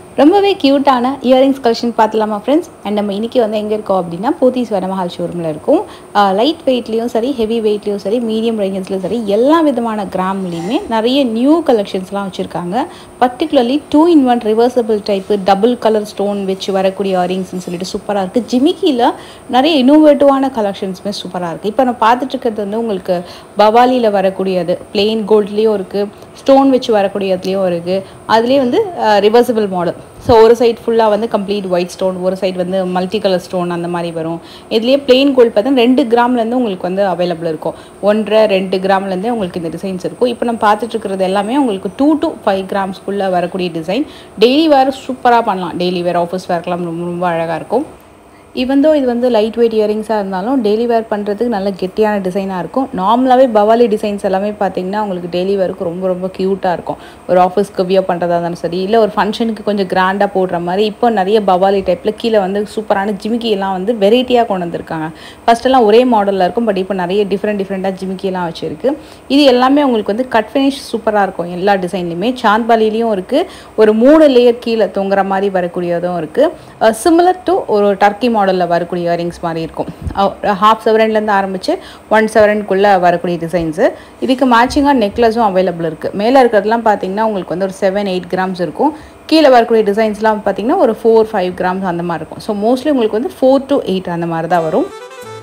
ரொம்பவே க்யூட்டான earrings collection பார்த்துலாமா ஃப்ரெண்ட்ஸ் அண்ட் நம்ம இன்றைக்கி வந்து எங்கே இருக்கோம் அப்படின்னா போத்தீஸ் வனமஹால் ஷோரூமில் இருக்கும் லைட் வெயிட்லேயும் சரி ஹெவி வெயிட்லேயும் சரி மீடியம் ரேஞ்சஸ்லையும் சரி எல்லா விதமான கிராம்லேயுமே நிறைய நியூ கலெக்ஷன்ஸ்லாம் வச்சுருக்காங்க particularly two in one reversible type double colour stone வச்சு வரக்கூடிய இயரிங்ஸ்னு சொல்லிட்டு சூப்பராக இருக்குது ஜிமிக்கியில் நிறைய இன்னோவேட்டிவான கலெக்ஷன்ஸுமே சூப்பராக இருக்குது இப்போ நான் பார்த்துட்டு இருக்கிறது வந்து உங்களுக்கு பவாலியில் வரக்கூடியது பிளெயின் கோல்ட்லேயும் இருக்குது ஸ்டோன் வச்சு வரக்கூடியதுலேயும் இருக்குது அதுலேயே வந்து ரிவர்சபிள் மாடல் ஸோ ஒரு சைட் ஃபுல்லாக வந்து கம்ப்ளீட் ஒயிட் ஸ்டோன் ஒரு சைடு வந்து மல்டி கலர் ஸ்டோன் அந்த மாதிரி வரும் இதுலேயே பிளெயின் கோல்டு பார்த்தா ரெண்டு கிராம்லேருந்து உங்களுக்கு வந்து அவைலபிள் இருக்கும் ஒன்றரை ரெண்டு கிராம்லேருந்தே உங்களுக்கு இந்த டிசைன்ஸ் இருக்கும் இப்போ நம்ம பார்த்துட்டு இருக்கிறது எல்லாமே உங்களுக்கு டூ டு ஃபைவ் கிராம்ஸ்க்குள்ளே வரக்கூடிய டிசைன் டெய்லி வேர் சூப்பராக பண்ணலாம் டெய்லி வேர் ஆஃபீஸ் வேர்க்கெலாம் ரொம்ப ரொம்ப அழகாக இருக்கும் ஈவன் தோ இது வந்து லைட் வெயிட் இயரிங்ஸாக இருந்தாலும் டெய்லி வேர் பண்ணுறதுக்கு நல்ல கெட்டியான டிசைனாக இருக்கும் நார்மலாகவே பவாலி டிசைன்ஸ் எல்லாமே பார்த்தீங்கன்னா உங்களுக்கு டெய்லி வேருக்கு ரொம்ப ரொம்ப க்யூட்டாக இருக்கும் ஒரு ஆஃபீஸ்க்கு வியோ பண்ணுறதா இருந்தாலும் சரி இல்லை ஒரு ஃபங்க்ஷனுக்கு கொஞ்சம் கிராண்டாக போடுற மாதிரி இப்போ நிறைய பவாலி டைப்பில் கீழே வந்து சூப்பரான ஜிமிக்கி எல்லாம் வந்து வெரைட்டியாக கொண்டு வந்திருக்காங்க ஃபஸ்ட்டெல்லாம் ஒரே மாடலில் இருக்கும் பட் இப்போ நிறைய டிஃப்ரெண்ட் டிஃப்ரெண்ட்டாக ஜிமிக்கிலாம் வச்சுருக்கு இது எல்லாமே உங்களுக்கு வந்து கட் ஃபினிஷ் சூப்பராக இருக்கும் எல்லா டிசைன்லையுமே சாந்த்பாலிலையும் இருக்குது ஒரு மூணு லேயர் கீழே தொங்குற மாதிரி வரக்கூடியதும் இருக்குது சிமிலர் டு ஒரு டர்க்கி மாடலில் வரக்கூடிய இயரிங்ஸ் மாதிரி இருக்கும் ஹாஃப் செவரன்லேருந்து ஆரம்பித்து ஒன் செவரனுக்குள்ளே வரக்கூடிய டிசைன்ஸு இதுக்கு மேட்சிங்காக நெக்லஸும் அவைலபிள் இருக்குது மேலே இருக்கிறதுலாம் பார்த்தீங்கன்னா உங்களுக்கு வந்து ஒரு செவன் எயிட் கிராம்ஸ் இருக்கும் கீழே வரக்கூடிய டிசைன்ஸ்லாம் பார்த்தீங்கன்னா ஒரு ஃபோர் ஃபைவ் கிராம்ஸ் அந்த மாதிரி இருக்கும் ஸோ மோஸ்ட்லி உங்களுக்கு வந்து ஃபோர் டு எயிட் அந்த மாதிரி தான் வரும்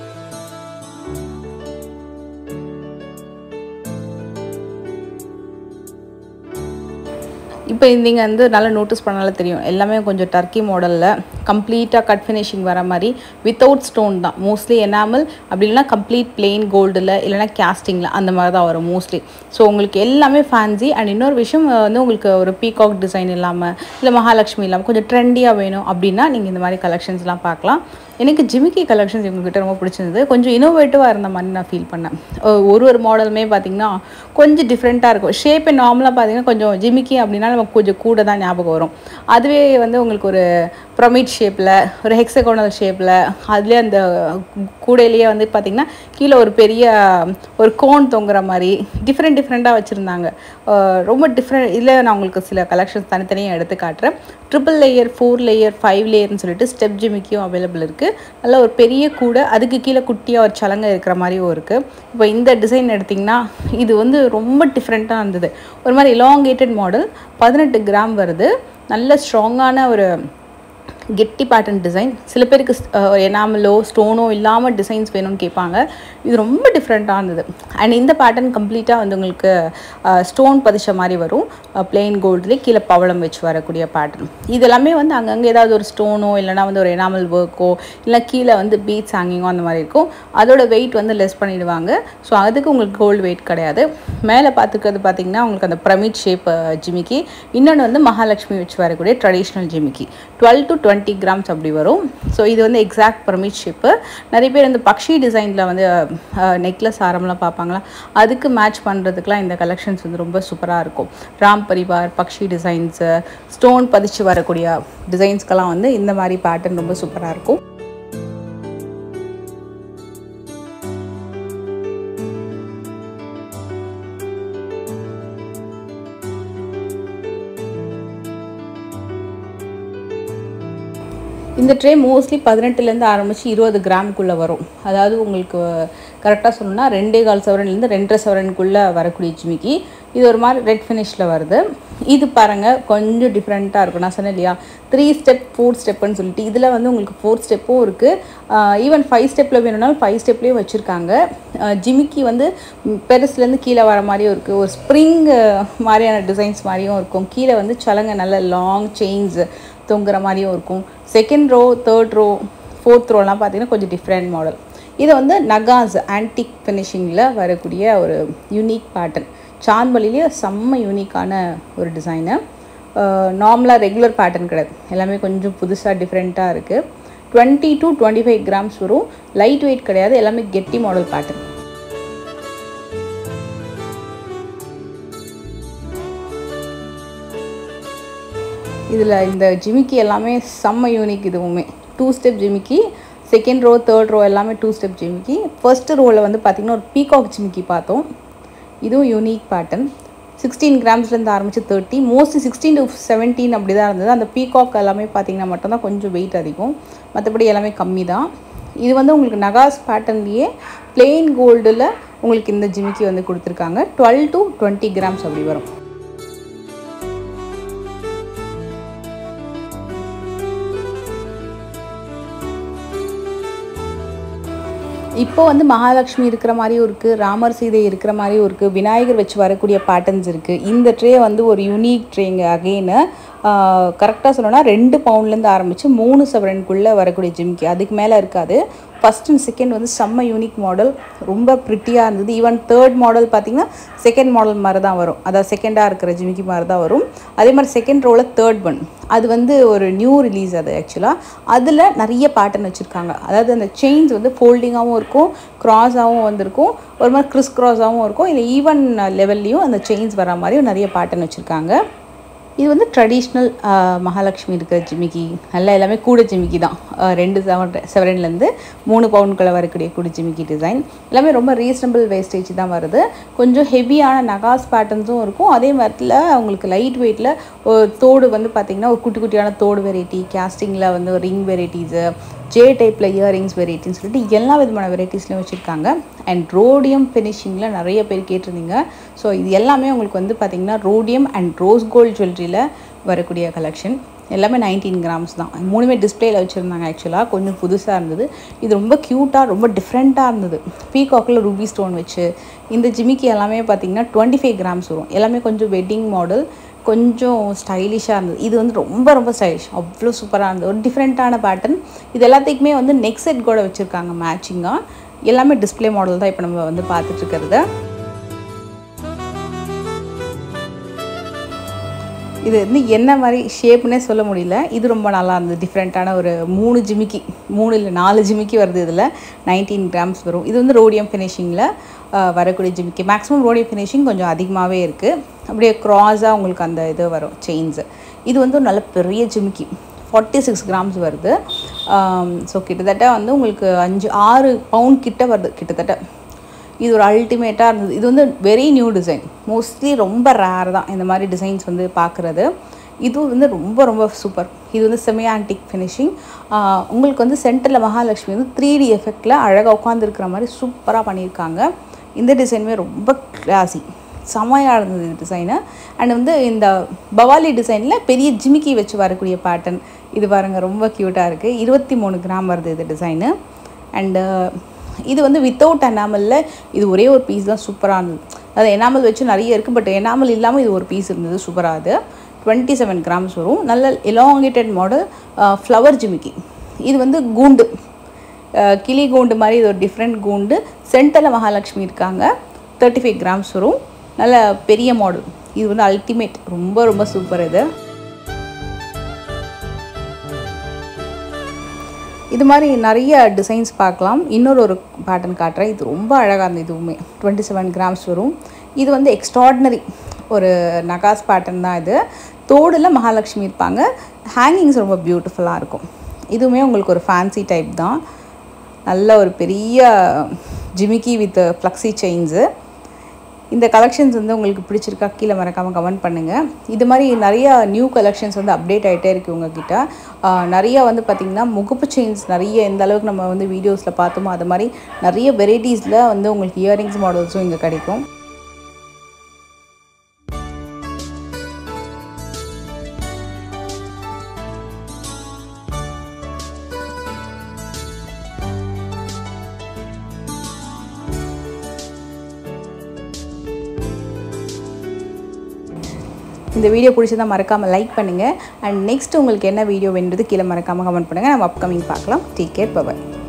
இப்போ நீங்கள் வந்து நல்லா நோட்டீஸ் பண்ணாலும் தெரியும் எல்லாமே கொஞ்சம் டர்க்கி மாடலில் கம்ப்ளீட்டாக கட் ஃபினிஷிங் வர மாதிரி வித்தவுட் ஸ்டோன் தான் மோஸ்ட்லி எனாமல் அப்படி இல்லைனா கம்ப்ளீட் பிளெயின் கோல்டில் இல்லைனா கேஸ்டிங்கில் அந்த மாதிரி தான் வரும் மோஸ்ட்லி ஸோ உங்களுக்கு எல்லாமே ஃபேன்சி அண்ட் இன்னொரு விஷயம் வந்து உங்களுக்கு ஒரு பீகாக் டிசைன் இல்லாமல் இல்லை மகாலட்சுமி இல்லாமல் கொஞ்சம் ட்ரெண்டியாக வேணும் அப்படின்னா நீங்கள் இந்த மாதிரி கலெக்ஷன்ஸ்லாம் பார்க்கலாம் எனக்கு ஜிமிக்கி கலெக்ஷன்ஸ் இவங்ககிட்ட ரொம்ப பிடிச்சிருந்தது கொஞ்சம் இனோவேட்டிவாக இருந்த மாதிரி நான் ஃபீல் பண்ணேன் ஒரு ஒரு மாடலுமே பார்த்திங்கன்னா கொஞ்சம் டிஃப்ரெண்ட்டாக இருக்கும் ஷேப்பே நார்மலாக பார்த்தீங்கன்னா கொஞ்சம் ஜிமிக்கி அப்படின்னா நமக்கு கொஞ்சம் கூட தான் ஞாபகம் வரும் அதுவே வந்து உங்களுக்கு ஒரு ப்ரொமிட் ஷேப்பில் ஒரு ஹெக்ஸகோனல் ஷேப்பில் அதுலேயே அந்த கூடையிலேயே வந்து பார்த்திங்கன்னா கீழே ஒரு பெரிய ஒரு கோன் தொங்குற மாதிரி டிஃப்ரெண்ட் டிஃப்ரெண்ட்டாக வச்சுருந்தாங்க ரொம்ப டிஃப்ரெண்ட் இதில் நான் உங்களுக்கு சில கலெக்ஷன்ஸ் தனித்தனியாக எடுத்து காட்டுறேன் triple layer four layer five லேயர்னு சொல்லிட்டு ஸ்டெப் ஜிமிக்கியும் அவைலபிள் இருக்குது நல்ல ஒரு பெரிய கூடை அதுக்கு கீழே குட்டியாக ஒரு சலங்க இருக்கிற மாதிரியும் இருக்குது இப்போ இந்த டிசைன் எடுத்திங்கன்னா இது வந்து ரொம்ப டிஃப்ரெண்ட்டாக இருந்தது ஒரு மாதிரி எலாங்கேட்டட் மாடல் பதினெட்டு கிராம் வருது நல்ல ஸ்ட்ராங்கான ஒரு கெட்டி பேட்டர்ன் டிசைன் சில பேருக்கு எனாமலோ ஸ்டோனோ இல்லாமல் டிசைன்ஸ் வேணும்னு கேட்பாங்க இது ரொம்ப டிஃப்ரெண்ட்டாக இருந்தது அண்ட் இந்த பேட்டர்ன் கம்ப்ளீட்டாக வந்து உங்களுக்கு ஸ்டோன் பதிச்ச மாதிரி வரும் பிளெயின் கோல்ட்லேயே கீழே பவளம் வச்சு வரக்கூடிய பேட்டர்ன் இது எல்லாமே வந்து அங்கங்கே ஏதாவது ஒரு ஸ்டோனோ இல்லைனா வந்து ஒரு எனாமல் ஒர்க்கோ இல்லை கீழே வந்து பீட்ஸ் ஹேங்கிங்கோ அந்த மாதிரி இருக்கும் அதோட வெயிட் வந்து லெஸ் பண்ணிடுவாங்க ஸோ அதுக்கு உங்களுக்கு கோல்டு வெயிட் கிடையாது மேலே பார்த்துக்கிறது பார்த்தீங்கன்னா உங்களுக்கு அந்த பிரமிட் ஷேப் ஜிமிக்கி இன்னொன்று வந்து மகாலட்சுமி வச்சு வரக்கூடிய ட்ரெடிஷ்னல் ஜிமிக்கி டுவெல் டு டுவெண்ட்டி கிராம்ஸ் அப்படி வரும் ஸோ இது வந்து எக்ஸாக்ட் பிரமிட் ஷேப்பு நிறைய பேர் இந்த பக்ஷி டிசைனில் வந்து நெக்லஸ் ஆரம்லாம் பார்ப்பாங்களா அதுக்கு மேட்ச் பண்ணுறதுக்குலாம் இந்த கலெக்ஷன்ஸ் வந்து ரொம்ப சூப்பராக இருக்கும் ராம் பரிவார் பக்ஷி டிசைன்ஸு ஸ்டோன் பதிச்சு வரக்கூடிய டிசைன்ஸ்க்கெல்லாம் வந்து இந்த மாதிரி பேட்டர்ன் ரொம்ப சூப்பராக இருக்கும் இந்த ட்ரே மோஸ்ட்லி பதினெட்டுலேருந்து ஆரம்பித்து இருபது கிராமுக்குள்ளே வரும் அதாவது உங்களுக்கு கரெக்டாக சொல்லணும்னா ரெண்டே கால் சவரன்லேருந்து ரெண்டரை சவரனுக்குள்ளே வரக்கூடிய ஜிமிக்கி இது ஒரு மாதிரி ரெட் ஃபினிஷில் வருது இது பாருங்கள் கொஞ்சம் டிஃப்ரெண்ட்டாக இருக்கும் நான் சொன்னேன் இல்லையா த்ரீ ஸ்டெப் ஃபோர் ஸ்டெப்புன்னு சொல்லிட்டு இதில் வந்து உங்களுக்கு ஃபோர் ஸ்டெப்பும் இருக்குது ஈவன் ஃபைவ் ஸ்டெப்பில் வேணும்னாலும் ஃபைவ் ஸ்டெப்லேயும் வச்சுருக்காங்க ஜிமிக்கி வந்து பெருசுலேருந்து கீழே வர மாதிரியும் இருக்குது ஒரு ஸ்ப்ரிங் மாதிரியான டிசைன்ஸ் மாதிரியும் இருக்கும் கீழே வந்து சலங்க நல்ல லாங் செயின்ஸ் தொங்குற மாதிரியும் இருக்கும் second row third row fourth ரோலாம் பார்த்தீங்கன்னா கொஞ்சம் டிஃப்ரெண்ட் மாடல் இது வந்து நகாஸ் ஆன்டிக் ஃபினிஷிங்கில் வரக்கூடிய ஒரு யூனிக் பேட்டர்ன் சான்வழிலேயே செம்ம யூனிக்கான ஒரு டிசைனு நார்மலாக ரெகுலர் பேட்டர்ன் கிடையாது எல்லாமே கொஞ்சம் புதுசாக டிஃப்ரெண்ட்டாக இருக்குது twenty to twenty five grams வரும் லைட் வெயிட் கிடையாது எல்லாமே கெட்டி மாடல் பேட்டர்ன் இதில் இந்த ஜிமிக்கி எல்லாமே செம்ம யூனிக் இதுவுமே டூ ஸ்டெப் ஜிமிக்கி செகண்ட் ரோ தேர்ட் ரோ எல்லாமே டூ ஸ்டெப் ஜிமிக்கி ஃபர்ஸ்ட் ரோவில் வந்து பார்த்திங்கன்னா ஒரு பீகாக் ஜிமிக்கி பார்த்தோம் இதுவும் யூனிக் பேட்டர்ன் சிக்ஸ்டீன் கிராம்ஸ்லேருந்து ஆரம்பித்து thirty mostly sixteen to seventeen அப்படி தான் இருந்தது அந்த பீகாக் எல்லாமே பார்த்தீங்கன்னா மட்டும்தான் கொஞ்சம் வெயிட் அதிகம் மற்றபடி எல்லாமே கம்மி தான் இது வந்து உங்களுக்கு நகாஸ் பேட்டர்ன்லேயே பிளெயின் கோல்டில் உங்களுக்கு இந்த ஜிமிக்கி வந்து கொடுத்துருக்காங்க டுவெல் டு டுவெண்ட்டி கிராம்ஸ் அப்படி வரும் இப்போ வந்து மகாலட்சுமி இருக்கிற மாதிரியும் இருக்குது ராமர் சீதை இருக்கிற மாதிரியும் இருக்குது விநாயகர் வச்சு வரக்கூடிய பேட்டர்ன்ஸ் இருக்குது இந்த ட்ரே வந்து ஒரு யூனிக் ட்ரேங்க அகெயினு கரெக்டாக சொல்லணும்னா ரெண்டு பவுண்ட்லேருந்து ஆரம்பித்து மூணு சவரனுக்குள்ளே வரக்கூடிய ஜிம்கி அதுக்கு மேலே இருக்காது ஃபஸ்ட் அண்ட் செகண்ட் வந்து செம்ம யூனிக் மாடல் ரொம்ப ப்ரிட்டியாக இருந்தது ஈவன் தேர்ட் மாடல் பார்த்திங்கன்னா செகண்ட் மாடல் மாதிரி தான் வரும் அதாவது செகண்டாக இருக்கிற ஜிமிக்கி மாதிரி தான் வரும் அதே மாதிரி செகண்ட் ரோவில் தேர்ட் ஒன் அது வந்து ஒரு நியூ ரிலீஸ் அது ஆக்சுவலாக அதில் நிறைய பேட்டர்ன் வச்சுருக்காங்க அதாவது அந்த செயின்ஸ் வந்து ஃபோல்டிங்காகவும் இருக்கும் க்ராஸாகவும் வந்திருக்கும் ஒரு மாதிரி கிறிஸ் க்ராஸாகவும் இருக்கும் இல்லை ஈவன் லெவல்லையும் அந்த செயின்ஸ் வர மாதிரியும் நிறைய பேட்டர்ன் வச்சுருக்காங்க இது வந்து ட்ரெடிஷ்னல் மகாலட்சுமி இருக்கிற ஜிமிக்கி நல்லா எல்லாமே கூட ஜிமிக்கி தான் அஹ் ரெண்டு செவன் செவரன்லேருந்து மூணு பவுனுக்குள்ளே வரக்கூடிய கூட ஜிமிக்கி டிசைன் எல்லாமே ரொம்ப ரீசனபிள் வேஸ்டேஜ் தான் வருது கொஞ்சம் ஹெவியான நகாஸ் பேட்டர்ன்ஸும் இருக்கும் அதே நேரத்தில் உங்களுக்கு லைட் வெயிட்டில் தோடு வந்து பார்த்திங்கன்னா ஒரு குட்டி குட்டியான தோடு வெரைட்டி கேஸ்டிங்கில் வந்து ரிங் வெரைட்டிஸு ஜே டைப்பில் இயரிங்ஸ் வெரைட்டின்னு சொல்லிட்டு எல்லா விதமான வெரைட்டிஸ்லையும் வச்சுருக்காங்க அண்ட் ரோடியம் ஃபினிஷிங்கில் நிறைய பேர் கேட்டிருந்தீங்க ஸோ இது எல்லாமே உங்களுக்கு வந்து பார்த்திங்கன்னா ரோடியம் அண்ட் ரோஸ் கோல்ட் ஜுவல்லரியில் வரக்கூடிய கலெக்ஷன் எல்லாமே நைன்டீன் கிராம்ஸ் தான் மூணுமே டிஸ்பிளேயில் வச்சுருந்தாங்க ஆக்சுவலாக கொஞ்சம் புதுசாக இருந்தது இது ரொம்ப க்யூட்டாக ரொம்ப டிஃப்ரெண்ட்டாக இருந்தது பீகாக்கில் ரூபி ஸ்டோன் வச்சு இந்த ஜிமிக்கி எல்லாமே பார்த்திங்கன்னா டுவெண்ட்டி ஃபைவ் கிராம்ஸ் வரும் எல்லாமே கொஞ்சம் வெட்டிங் மாடல் கொஞ்சம் ஸ்டைலிஷாக இருந்தது இது வந்து ரொம்ப ரொம்ப ஸ்டைலிஷ் அவ்வளோ சூப்பராக இருந்தது ஒரு டிஃப்ரெண்ட்டான பேட்டர்ன் இது எல்லாத்துக்குமே வந்து நெக் செட் கூட வச்சுருக்காங்க மேட்சிங்காக எல்லாமே டிஸ்பிளே மாடல் தான் இப்போ நம்ம வந்து பார்த்துட்ருக்கிறது இது வந்து என்ன மாதிரி ஷேப்னே சொல்ல முடியல இது ரொம்ப நல்லா இருந்தது டிஃப்ரெண்ட்டான ஒரு மூணு ஜிமிக்கி மூணு இல்லை நாலு ஜிமிக்கி வருது இதில் நைன்டீன் கிராம்ஸ் வரும் இது வந்து ரோடியம் ஃபினிஷிங்கில் வரக்கூடிய ஜிமிக்கி மேக்ஸிமம் ரோடியம் ஃபினிஷிங் கொஞ்சம் அதிகமாகவே இருக்குது அப்படியே க்ராஸாக உங்களுக்கு அந்த இது வரும் செயின்ஸு இது வந்து ஒரு நல்ல பெரிய ஜிமிக்கி ஃபார்ட்டி சிக்ஸ் கிராம்ஸ் வருது ஸோ கிட்டத்தட்ட வந்து உங்களுக்கு அஞ்சு ஆறு பவுண்ட் கிட்ட வருது கிட்டத்தட்ட இது ஒரு அல்டிமேட்டாக இருந்தது இது வந்து வெரி நியூ டிசைன் மோஸ்ட்லி ரொம்ப ரேர் தான் இந்த மாதிரி டிசைன்ஸ் வந்து பார்க்குறது இது வந்து ரொம்ப ரொம்ப சூப்பர் இது வந்து செமி ஆன்டிக் ஃபினிஷிங் உங்களுக்கு வந்து சென்டரில் மகாலட்சுமி வந்து த்ரீ டி எஃபெக்டில் அழகாக உட்காந்துருக்கிற மாதிரி சூப்பராக பண்ணியிருக்காங்க இந்த டிசைனுமே ரொம்ப கிளாசி செமையாக இருந்தது இந்த டிசைனு அண்ட் வந்து இந்த பவாலி டிசைனில் பெரிய ஜிமிக்கி வச்சு வரக்கூடிய பேட்டர்ன் இது பாருங்கள் ரொம்ப க்யூட்டாக இருக்குது இருபத்தி மூணு கிராம் வருது இது டிசைனு அண்டு இது வந்து வித்தவுட் எனாமலில் இது ஒரே ஒரு பீஸ் தான் சூப்பராக இருந்தது அது எனாமல் வச்சு நிறைய இருக்குது பட் எனாமல் இல்லாமல் இது ஒரு பீஸ் இருந்தது சூப்பராக அது டுவெண்ட்டி செவன் கிராம்ஸ் வரும் நல்ல எலாங்கேட்டட் மாடல் ஃப்ளவர் ஜிமிக்கி இது வந்து கூண்டு கிளி கூண்டு மாதிரி இது ஒரு டிஃப்ரெண்ட் கூண்டு சென்டரில் மகாலட்சுமி இருக்காங்க தேர்ட்டி ஃபைவ் கிராம்ஸ் வரும் நல்ல பெரிய மாடல் இது வந்து அல்டிமேட் ரொம்ப ரொம்ப சூப்பர் இது இது மாதிரி நிறைய டிசைன்ஸ் பார்க்கலாம் இன்னொரு ஒரு பேட்டர்ன் காட்டுறேன் இது ரொம்ப அழகாக இருந்தது இதுவுமே டுவெண்ட்டி செவன் கிராம்ஸ் வரும் இது வந்து எக்ஸ்ட்ராடினரி ஒரு நகாஸ் பேட்டர்ன் தான் இது தோடில் மகாலட்சுமி இருப்பாங்க ஹேங்கிங்ஸ் ரொம்ப பியூட்டிஃபுல்லாக இருக்கும் இதுவுமே உங்களுக்கு ஒரு ஃபேன்சி டைப் தான் நல்ல ஒரு பெரிய ஜிமிக்கி வித் ஃப்ளக்ஸி செயின்ஸு இந்த கலெக்ஷன்ஸ் வந்து உங்களுக்கு பிடிச்சிருக்கா கீழே மறக்காமல் கமெண்ட் பண்ணுங்கள் இது மாதிரி நிறைய நியூ கலெக்ஷன்ஸ் வந்து அப்டேட் ஆகிட்டே இருக்குது உங்ககிட்ட நிறைய வந்து பார்த்திங்கன்னா முகப்பு செயின்ஸ் நிறைய எந்த அளவுக்கு நம்ம வந்து வீடியோஸில் பார்த்தோமோ அது மாதிரி நிறைய வெரைட்டிஸில் வந்து உங்களுக்கு இயரிங்ஸ் மாடல்ஸும் இங்கே கிடைக்கும் இந்த வீடியோ பிடிச்சதா மறக்காமல் லைக் பண்ணுங்கள் அண்ட் நெக்ஸ்ட் உங்களுக்கு என்ன வீடியோ வேணுன்றது கீழே மறக்காமல் கமெண்ட் பண்ணுங்கள் நம்ம அப்கமிங் பார்க்கலாம் டேக் கேர் பபாய்